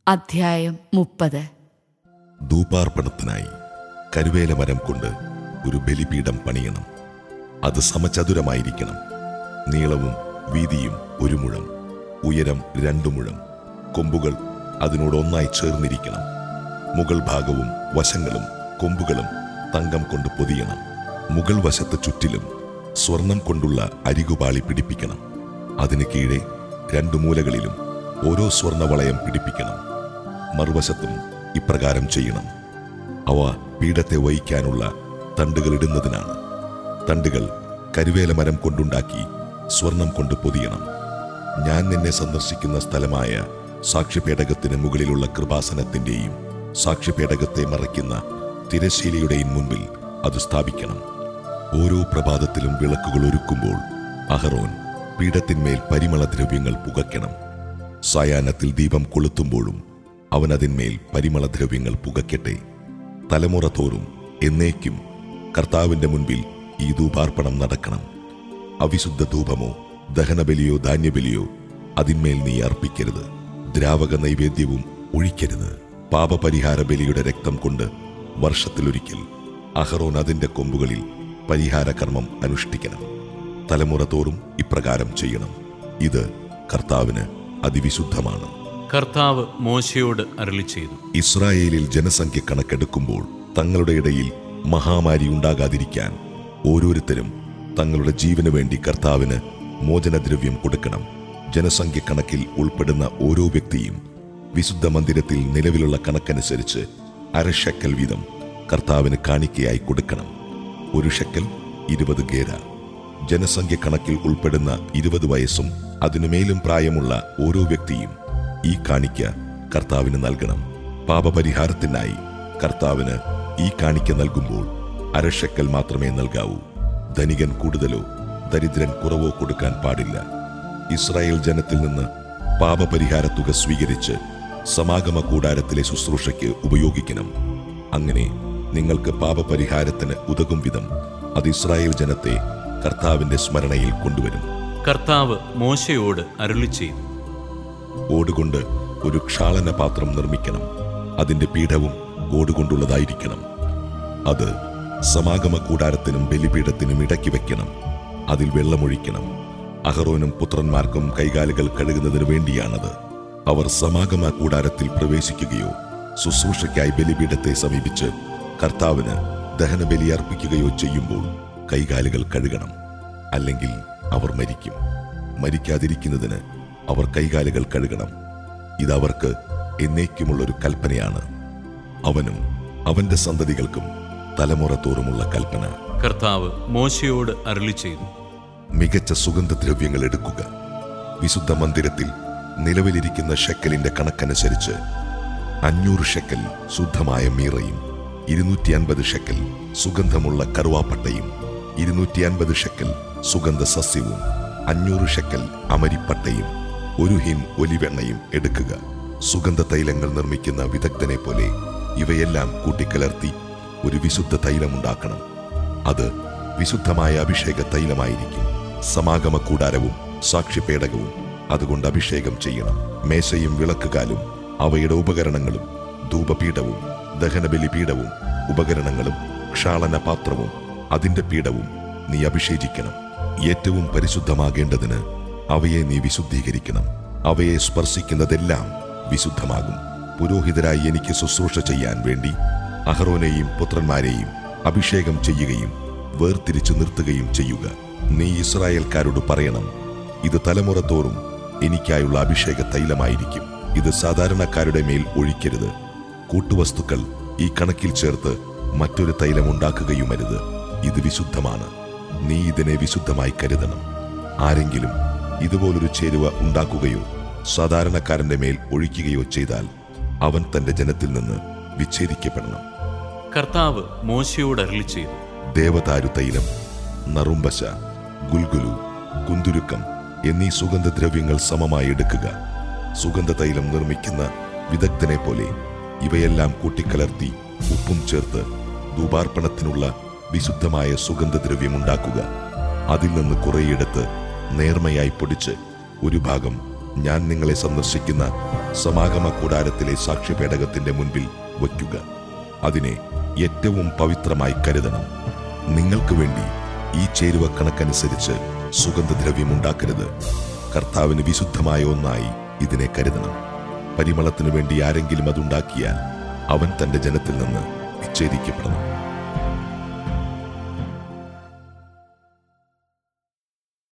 അധ്യായം മുപ്പത് ധൂപാർപ്പണത്തിനായി കരുവേല മരം കൊണ്ട് ഒരു ബലിപീഠം പണിയണം അത് സമചതുരമായിരിക്കണം നീളവും വീതിയും ഒരു മുഴം ഉയരം രണ്ടു മുഴം കൊമ്പുകൾ അതിനോട് ഒന്നായി ചേർന്നിരിക്കണം മുകൾ ഭാഗവും വശങ്ങളും കൊമ്പുകളും തങ്കം കൊണ്ട് പൊതിയണം മുകൾ വശത്ത് ചുറ്റിലും സ്വർണം കൊണ്ടുള്ള അരികുപാളി പിടിപ്പിക്കണം അതിന് കീഴെ രണ്ടു മൂലകളിലും ഓരോ സ്വർണവളയം പിടിപ്പിക്കണം മറുവശത്തും ഇപ്രകാരം ചെയ്യണം അവ പീഠത്തെ വഹിക്കാനുള്ള തണ്ടുകൾ ഇടുന്നതിനാണ് തണ്ടുകൾ കരുവേല മരം കൊണ്ടുണ്ടാക്കി സ്വർണം കൊണ്ട് പൊതിയണം ഞാൻ നിന്നെ സന്ദർശിക്കുന്ന സ്ഥലമായ സാക്ഷ്യപേടകത്തിന് മുകളിലുള്ള കൃപാസനത്തിന്റെയും സാക്ഷ്യപേടകത്തെ മറയ്ക്കുന്ന തിരശീലയുടെയും മുൻപിൽ അത് സ്ഥാപിക്കണം ഓരോ പ്രഭാതത്തിലും വിളക്കുകൾ ഒരുക്കുമ്പോൾ അഹറോൻ പീഠത്തിന്മേൽ പരിമളദ്രവ്യങ്ങൾ പുകയ്ക്കണം സായാഹ്നത്തിൽ ദീപം കൊളുത്തുമ്പോഴും അവൻ അതിന്മേൽ പരിമളദ്രവ്യങ്ങൾ പുകയ്ക്കട്ടെ തലമുറ തോറും എന്നേക്കും കർത്താവിന്റെ മുൻപിൽ ഈ ധൂപാർപ്പണം നടക്കണം അവിശുദ്ധ ധൂപമോ ദഹനബലിയോ ധാന്യബലിയോ അതിന്മേൽ നീ അർപ്പിക്കരുത് ദ്രാവക നൈവേദ്യവും ഒഴിക്കരുത് പാപപരിഹാര ബലിയുടെ രക്തം കൊണ്ട് വർഷത്തിലൊരിക്കൽ അഹറോൻ അതിന്റെ കൊമ്പുകളിൽ പരിഹാര കർമ്മം അനുഷ്ഠിക്കണം തലമുറ തോറും ഇപ്രകാരം ചെയ്യണം ഇത് കർത്താവിന് അതിവിശുദ്ധമാണ് കർത്താവ് മോശയോട് അരളി ചെയ്തു ഇസ്രായേലിൽ ജനസംഖ്യ കണക്കെടുക്കുമ്പോൾ തങ്ങളുടെ ഇടയിൽ മഹാമാരി ഉണ്ടാകാതിരിക്കാൻ ഓരോരുത്തരും തങ്ങളുടെ ജീവന് വേണ്ടി കർത്താവിന് മോചനദ്രവ്യം കൊടുക്കണം ജനസംഖ്യ കണക്കിൽ ഉൾപ്പെടുന്ന ഓരോ വ്യക്തിയും വിശുദ്ധ മന്ദിരത്തിൽ നിലവിലുള്ള കണക്കനുസരിച്ച് അരശക്കൽ വീതം കർത്താവിന് കാണിക്കയായി കൊടുക്കണം ഒരു ഷക്കൽ ഇരുപത് ഗേര ജനസംഖ്യ കണക്കിൽ ഉൾപ്പെടുന്ന ഇരുപത് വയസ്സും അതിനുമേലും പ്രായമുള്ള ഓരോ വ്യക്തിയും ഈ കാണിക്ക കർത്താവിന് നൽകണം പാപപരിഹാരത്തിനായി കർത്താവിന് ഈ കാണിക്ക നൽകുമ്പോൾ അരശക്കൽ മാത്രമേ നൽകാവൂ ധനികൻ കൂടുതലോ ദരിദ്രൻ കുറവോ കൊടുക്കാൻ പാടില്ല ഇസ്രായേൽ ജനത്തിൽ നിന്ന് പാപപരിഹാര തുക സ്വീകരിച്ച് സമാഗമ കൂടാരത്തിലെ ശുശ്രൂഷയ്ക്ക് ഉപയോഗിക്കണം അങ്ങനെ നിങ്ങൾക്ക് പാപപരിഹാരത്തിന് ഉതകും വിധം അത് ഇസ്രായേൽ ജനത്തെ കർത്താവിന്റെ സ്മരണയിൽ കൊണ്ടുവരും കർത്താവ് മോശയോട് അരുളി ചെയ്തു ഓടുകൊണ്ട് ഒരു ക്ഷാളന പാത്രം നിർമ്മിക്കണം അതിന്റെ പീഠവും ഓടുകൊണ്ടുള്ളതായിരിക്കണം അത് സമാഗമ കൂടാരത്തിനും ബലിപീഠത്തിനും ഇടയ്ക്ക് വെക്കണം അതിൽ വെള്ളമൊഴിക്കണം അഹറോനും പുത്രന്മാർക്കും കൈകാലുകൾ കഴുകുന്നതിന് വേണ്ടിയാണത് അവർ സമാഗമ കൂടാരത്തിൽ പ്രവേശിക്കുകയോ ശുശ്രൂഷയ്ക്കായി ബലിപീഠത്തെ സമീപിച്ച് കർത്താവിന് ദഹനബലി അർപ്പിക്കുകയോ ചെയ്യുമ്പോൾ കൈകാലുകൾ കഴുകണം അല്ലെങ്കിൽ അവർ മരിക്കും മരിക്കാതിരിക്കുന്നതിന് അവർ കൈകാലുകൾ കഴുകണം ഇതവർക്ക് എന്നേക്കുമുള്ളൊരു കൽപ്പനയാണ് അവനും അവന്റെ സന്തതികൾക്കും തലമുറ തോറുമുള്ള കൽപ്പന കർത്താവ് മോശയോട് അരുളി ചെയ്തു മികച്ച സുഗന്ധദ്രവ്യങ്ങൾ എടുക്കുക വിശുദ്ധ മന്ദിരത്തിൽ നിലവിലിരിക്കുന്ന ഷെക്കലിന്റെ കണക്കനുസരിച്ച് അഞ്ഞൂറ് ഷെക്കൽ ശുദ്ധമായ മീറയും ഇരുന്നൂറ്റി അൻപത് ഷെക്കൽ സുഗന്ധമുള്ള കറുവാപ്പട്ടയും ഇരുന്നൂറ്റി അൻപത് ഷെക്കൽ സുഗന്ധ സസ്യവും അഞ്ഞൂറ് ഷെക്കൽ അമരിപ്പട്ടയും ഒരു ഹിൻ ഒലിവെണ്ണയും എടുക്കുക സുഗന്ധ തൈലങ്ങൾ നിർമ്മിക്കുന്ന വിദഗ്ധനെ പോലെ ഇവയെല്ലാം കൂട്ടിക്കലർത്തി ഒരു വിശുദ്ധ തൈലമുണ്ടാക്കണം അത് വിശുദ്ധമായ അഭിഷേക തൈലമായിരിക്കും സമാഗമ കൂടാരവും സാക്ഷിപേടകവും അതുകൊണ്ട് അഭിഷേകം ചെയ്യണം മേശയും വിളക്കുകാലും അവയുടെ ഉപകരണങ്ങളും ധൂപപീഠവും ദഹനബലിപീഠവും ഉപകരണങ്ങളും ക്ഷാളന പാത്രവും അതിന്റെ പീഠവും നീ അഭിഷേചിക്കണം ഏറ്റവും പരിശുദ്ധമാകേണ്ടതിന് അവയെ നീ വിശുദ്ധീകരിക്കണം അവയെ സ്പർശിക്കുന്നതെല്ലാം വിശുദ്ധമാകും പുരോഹിതരായി എനിക്ക് ശുശ്രൂഷ ചെയ്യാൻ വേണ്ടി അഹറോനെയും പുത്രന്മാരെയും അഭിഷേകം ചെയ്യുകയും വേർതിരിച്ചു നിർത്തുകയും ചെയ്യുക നീ ഇസ്രായേൽക്കാരോട് പറയണം ഇത് തലമുറ തോറും എനിക്കായുള്ള അഭിഷേക തൈലമായിരിക്കും ഇത് സാധാരണക്കാരുടെ മേൽ ഒഴിക്കരുത് കൂട്ടുവസ്തുക്കൾ ഈ കണക്കിൽ ചേർത്ത് മറ്റൊരു തൈലം ഉണ്ടാക്കുകയുമരുത് ഇത് വിശുദ്ധമാണ് നീ ഇതിനെ വിശുദ്ധമായി കരുതണം ആരെങ്കിലും ഇതുപോലൊരു ചേരുവ ഉണ്ടാക്കുകയോ സാധാരണക്കാരന്റെ മേൽ ഒഴിക്കുകയോ ചെയ്താൽ അവൻ തന്റെ ജനത്തിൽ നിന്ന് വിച്ഛേദിക്കപ്പെടണം കർത്താവ് മോശയോട് അരുളി ചെയ്തു ദേവതാരു തൈലം നറുമ്പശ ഗുൽഗുലു കുന്തുരുക്കം എന്നീ സുഗന്ധദ്രവ്യങ്ങൾ സമമായി എടുക്കുക സുഗന്ധ തൈലം നിർമ്മിക്കുന്ന വിദഗ്ധനെ പോലെ ഇവയെല്ലാം കൂട്ടിക്കലർത്തി ഉപ്പും ചേർത്ത് ധൂപാർപ്പണത്തിനുള്ള വിശുദ്ധമായ സുഗന്ധദ്രവ്യം ഉണ്ടാക്കുക അതിൽ നിന്ന് കുറെയെടുത്ത് നേർമയായി പൊടിച്ച് ഒരു ഭാഗം ഞാൻ നിങ്ങളെ സന്ദർശിക്കുന്ന സമാഗമ കൂടാരത്തിലെ സാക്ഷ്യപേടകത്തിന്റെ മുൻപിൽ വയ്ക്കുക അതിനെ ഏറ്റവും പവിത്രമായി കരുതണം നിങ്ങൾക്ക് വേണ്ടി ഈ ചേരുവ കണക്കനുസരിച്ച് സുഗന്ധദ്രവ്യം ഉണ്ടാക്കരുത് കർത്താവിന് വിശുദ്ധമായ ഒന്നായി ഇതിനെ കരുതണം പരിമളത്തിനു വേണ്ടി ആരെങ്കിലും അതുണ്ടാക്കിയാൽ അവൻ തന്റെ ജനത്തിൽ നിന്ന് വിച്ഛേദിക്കപ്പെടണം